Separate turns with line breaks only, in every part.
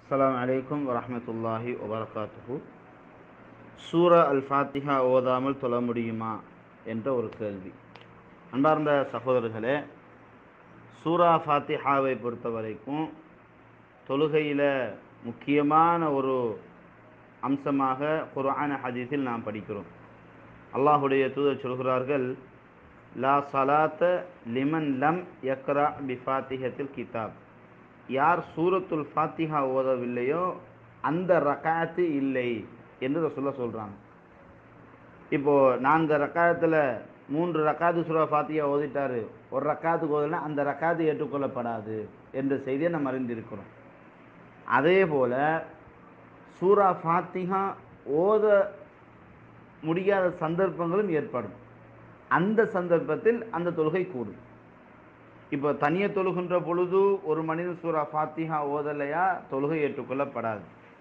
அஸ்ஸலாமு அலைக்கும் வரஹ்மத்துல்லாஹி வபரகாத்துஹு சூரா அல் ஃபாத்திஹா ஓதாமல் தொழ முடியுமா என்ற ஒரு கேள்வி அன்பார்ந்த சகோதரர்களே சூரா ஃபாத்திஹாவை பொறுத்த வரைக்கும் தொழுகையில் முக்கியமான ஒரு அம்சமாக குர்ஆன ஹதீஸில் நாம் படிக்கிறோம் அல்லாஹுடைய தூதர் சொல்கிறார்கள் லா சலாத்த லிமன் லம் யக்ரா பி ஃபாத்திஹத்தில் கிதாப் யார் சூரத்துல் ஃபாத்திஹா ஓதவில்லையோ அந்த ரக்காத்து இல்லை என்று சொல்ல சொல்கிறாங்க இப்போது நான்கு ரக்காயத்தில் மூன்று ரக்காத்து சூரா ஃபாத்திஹா ஓதிட்டாரு ஒரு ரக்காத்துக்கு ஓதலைன்னா அந்த ரக்காத்து ஏற்றுக்கொள்ளப்படாது என்ற செய்தியை நம்ம அறிந்திருக்கிறோம் அதே போல் சூரா ஃபாத்திஹா ஓத முடியாத சந்தர்ப்பங்களும் ஏற்படும் அந்த சந்தர்ப்பத்தில் அந்த தொழுகை கூடும் இப்போ தனியே தொழுகின்ற பொழுது ஒரு மனிதன் சூரா ஃபாத்திஹா ஓதலையா தொழுகை ஏற்றுக்கொள்ளப்படாது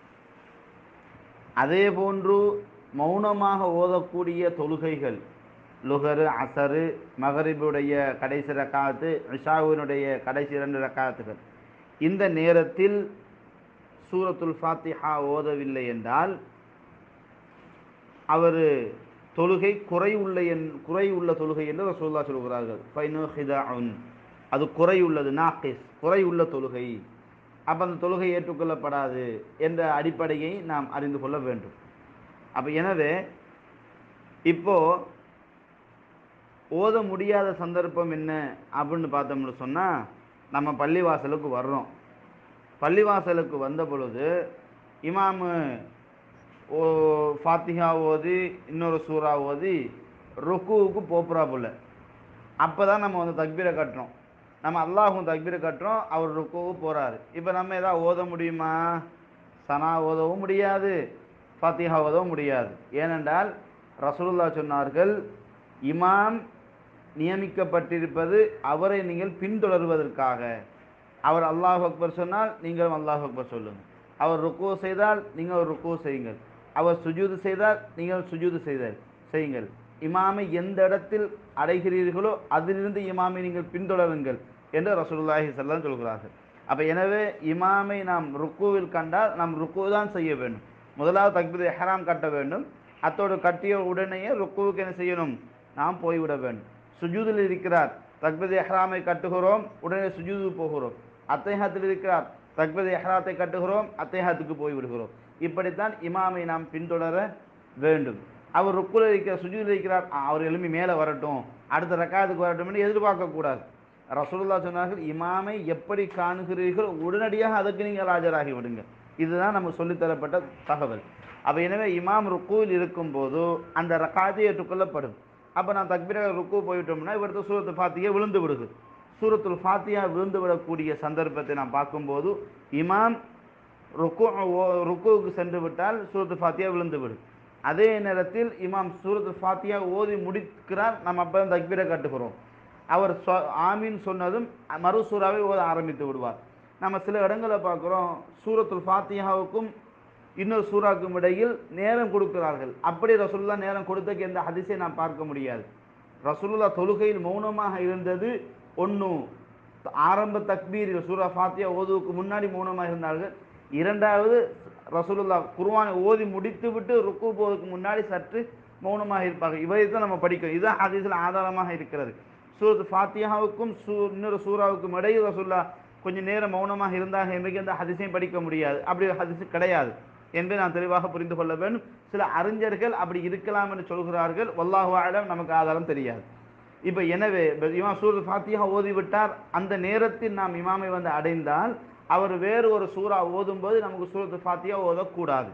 அதே போன்று மௌனமாக ஓதக்கூடிய தொழுகைகள் லுகரு அசரு மகரிபுடைய கடைசி ரக்காத்து இஷாவினுடைய கடைசி இரண்டு ரக்காத்துகள் இந்த நேரத்தில் சூரத்துல் ஃபாத்திஹா ஓதவில்லை என்றால் அவர் தொழுகை குறை உள்ள என் குறை உள்ள தொழுகை என்று ரசூல்லா சொல்கிறார்கள் ஃபைனு ஹிதாஉன் அது குறை உள்ளது நாக்கிஸ் குறை உள்ள தொழுகை அப்போ அந்த தொழுகை ஏற்றுக்கொள்ளப்படாது என்ற அடிப்படையை நாம் அறிந்து கொள்ள வேண்டும் அப்போ எனவே இப்போ ஓத முடியாத சந்தர்ப்பம் என்ன அப்படின்னு பார்த்தோம்னு சொன்னால் நம்ம பள்ளிவாசலுக்கு வர்றோம் பள்ளிவாசலுக்கு வந்த பொழுது இமாமு ஓ ஃபாத்திஹா ஓதி இன்னொரு சூறா ஓதி ருக்குவுக்கு போப்புறா போல அப்போ தான் நம்ம வந்து தக்பீரை கட்டுறோம் நம்ம அல்லாஹும் தக்பீரை கட்டுறோம் அவர் ருக்குவு போகிறாரு இப்போ நம்ம எதாவது ஓத முடியுமா சனா ஓதவும் முடியாது ஃபாத்திஹா ஓதவும் முடியாது ஏனென்றால் ரசூலுல்லா சொன்னார்கள் இமாம் நியமிக்கப்பட்டிருப்பது அவரை நீங்கள் பின்தொடர்வதற்காக அவர் அல்லாஹ் அக்பர் சொன்னால் நீங்களும் அல்லாஹ் அக்பர் சொல்லுங்கள் அவர் ருக்கு செய்தால் நீங்கள் ருக்கு செய்யுங்கள் அவர் சுஜூது செய்தால் நீங்கள் சுஜூது செய்தால் செய்யுங்கள் இமாமை எந்த இடத்தில் அடைகிறீர்களோ அதிலிருந்து இமாமை நீங்கள் பின்தொடருங்கள் என்று ரசூலுல்லாஹி செல்லம் சொல்கிறார்கள் அப்போ எனவே இமாமை நாம் ருக்குவில் கண்டால் நாம் ருக்கு தான் செய்ய வேண்டும் முதலாவது தக்பீர் எஹராம் கட்ட வேண்டும் அத்தோடு கட்டிய உடனேயே ருக்குவுக்கு என்ன செய்யணும் நாம் போய்விட வேண்டும் சுஜூதில் இருக்கிறார் தக்பீர் எஹ்ராமை கட்டுகிறோம் உடனே சுஜூது போகிறோம் அத்தேகத்தில் இருக்கிறார் தக்பீர் எஹ்ராத்தை கட்டுகிறோம் அத்தேகத்துக்கு போய் விடுகிறோம் இப்படித்தான் இமாமை நாம் பின்தொடர வேண்டும் அவர் ருக்குல இருக்கிற சுஜூதில் இருக்கிறார் அவர் எழுப்பி மேலே வரட்டும் அடுத்த ரக்காத்துக்கு வரட்டும் என்று எதிர்பார்க்கக்கூடாது ரசூலுல்லா சொன்னார்கள் இமாமை எப்படி காணுகிறீர்கள் உடனடியாக அதுக்கு நீங்கள் ஆஜராகி விடுங்க இதுதான் நமக்கு சொல்லித்தரப்பட்ட தகவல் அப்போ எனவே இமாம் ருக்குவில் இருக்கும்போது அந்த ரக்காத்தை ஏற்றுக்கொள்ளப்படும் அப்போ நான் தக்பீர ருக்கு போயிட்டோம்னா இவரது சூரத்து ஃபாத்தியா விழுந்து விடுது சூரத்துல் ஃபாத்தியா விழுந்து விடக்கூடிய சந்தர்ப்பத்தை நாம் பார்க்கும்போது இமாம் ருக்கு ருக்குவுக்கு சென்று விட்டால் சூரத்து ஃபாத்தியா விழுந்து விடும் அதே நேரத்தில் இமாம் சூரத்து ஃபாத்தியா ஓதி முடிக்கிறார் நம்ம அப்போ தான் தக்பீரை கட்டுகிறோம் அவர் சொ ஆமீன் சொன்னதும் மறு சூறாவை ஓத ஆரம்பித்து விடுவார் நம்ம சில இடங்களில் பார்க்குறோம் சூரத்துல் ஃபாத்தியாவுக்கும் இன்னொரு சூறாக்கும் இடையில் நேரம் கொடுக்கிறார்கள் அப்படி ரசூல்லா நேரம் கொடுத்தக்கு எந்த ஹதிசை நாம் பார்க்க முடியாது ரசூலுல்லா தொழுகையில் மௌனமாக இருந்தது ஒன்று ஆரம்ப தக்பீரில் சூரா ஃபாத்தியா ஓதுவுக்கு முன்னாடி மௌனமாக இருந்தார்கள் இரண்டாவது ரசூலுல்லா குர்வானை ஓதி முடித்து விட்டு ருக்கு போவதற்கு முன்னாடி சற்று மௌனமாக இருப்பார்கள் இவரை தான் நம்ம படிக்கிறோம் இதுதான் ஹதீஸில் ஆதாரமாக இருக்கிறது சூரத் ஃபாத்தியாவுக்கும் சூ இன்னொரு சூறாவுக்கும் இடையில் ரசூல்லா கொஞ்சம் நேரம் மௌனமாக இருந்தாங்க என்றைக்கு அந்த ஹதிசையும் படிக்க முடியாது அப்படி ஹதிசு கிடையாது என்று நான் தெளிவாக புரிந்து கொள்ள வேண்டும் சில அறிஞர்கள் அப்படி இருக்கலாம் என்று சொல்கிறார்கள் வல்லாஹு ஆலம் நமக்கு ஆதாரம் தெரியாது இப்போ எனவே இமாம் சூரத் ஃபாத்தியா ஓதிவிட்டார் அந்த நேரத்தில் நாம் இமாமை வந்து அடைந்தால் அவர் வேறு ஒரு சூறா ஓதும்போது நமக்கு சூரத்து ஃபாத்தியா ஓதக்கூடாது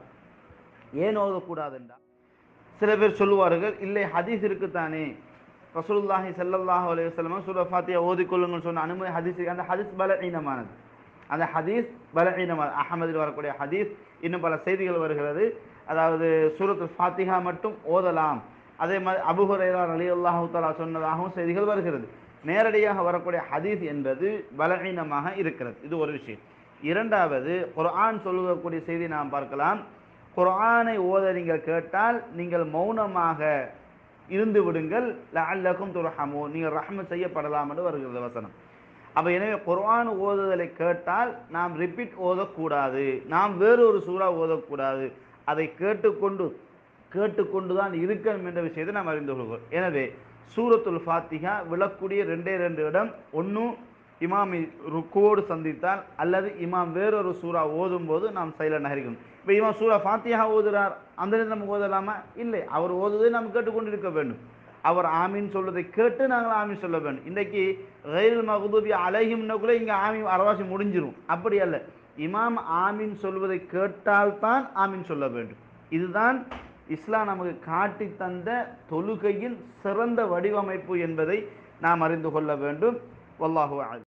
ஏன் ஓதக்கூடாது என்றால் சில பேர் சொல்லுவார்கள் இல்லை ஹதீஸ் இருக்குத்தானே ரசூலுல்லாஹி ஸல்லல்லாஹு அலைஹி வஸல்லம் சூரா ஃபாத்தியா ஓதிக்கொள்ளுங்கன்னு சொன்ன அனுமதி ஹதீஸ் அந்த ஹதீஸ் பலஹீனமானது அந்த ஹதீஸ் பலஹீனமான அகமதில் வரக்கூடிய ஹதீஸ் இன்னும் பல செய்திகள் வருகிறது அதாவது சூரத்து ஃபாத்திஹா மட்டும் ஓதலாம் அதே மாதிரி அபுஹுரைரா அலி அல்லாஹு தாலா சொன்னதாகவும் செய்திகள் வருகிறது நேரடியாக வரக்கூடிய ஹதீஸ் என்பது பலவீனமாக இருக்கிறது இது ஒரு விஷயம் இரண்டாவது குர்ஆன் சொல்லக்கூடிய செய்தி நாம் பார்க்கலாம் குர்ஆனை ஓத நீங்கள் கேட்டால் நீங்கள் மௌனமாக இருந்து விடுங்கள் லஅல்லக்கும் துர்ஹமூன் நீங்கள் ரஹ்மத் செய்யப்படலாம் என்று வருகிறது வசனம் அப்போ எனவே குர்ஆன் ஓதுதலை கேட்டால் நாம் ரிப்பீட் ஓதக்கூடாது நாம் வேறொரு சூறா ஓதக்கூடாது அதை கேட்டுக்கொண்டு கேட்டுக்கொண்டு தான் இருக்கணும் என்ற விஷயத்தை நாம் அறிந்து கொள்கிறோம் எனவே சூரத்துல் ஃபாத்திஹா விழக்கூடிய ரெண்டே ரெண்டு இடம் ஒன்று இமாமி ருக்கோடு சந்தித்தால் அல்லது இமாம் வேறொரு சூறா ஓதும் போது நாம் சைலண்டாக இருக்கணும் இப்போ இமாம் சூரா ஃபாத்திஹா ஓதுறார் அந்த நேரத்தில் நம்ம ஓதலாமா இல்லை அவர் ஓதுவதை நாம் கேட்டுக்கொண்டு இருக்க வேண்டும் அவர் ஆமீன் சொல்வதை கேட்டு நாங்கள் ஆமீன் சொல்ல வேண்டும் இன்றைக்கு ரயில் மகுதூபி அலைஹிம்னா கூட இங்கே ஆமீன் அரவாசி முடிஞ்சிரும் அப்படி அல்ல இமாம் ஆமீன் சொல்வதை கேட்டால்தான் ஆமீன் சொல்ல வேண்டும் இதுதான் இஸ்லாம் நமக்கு காட்டி தந்த தொழுகையின் சிறந்த வடிவமைப்பு என்பதை நாம் அறிந்து கொள்ள வேண்டும் வல்லாஹு அலம்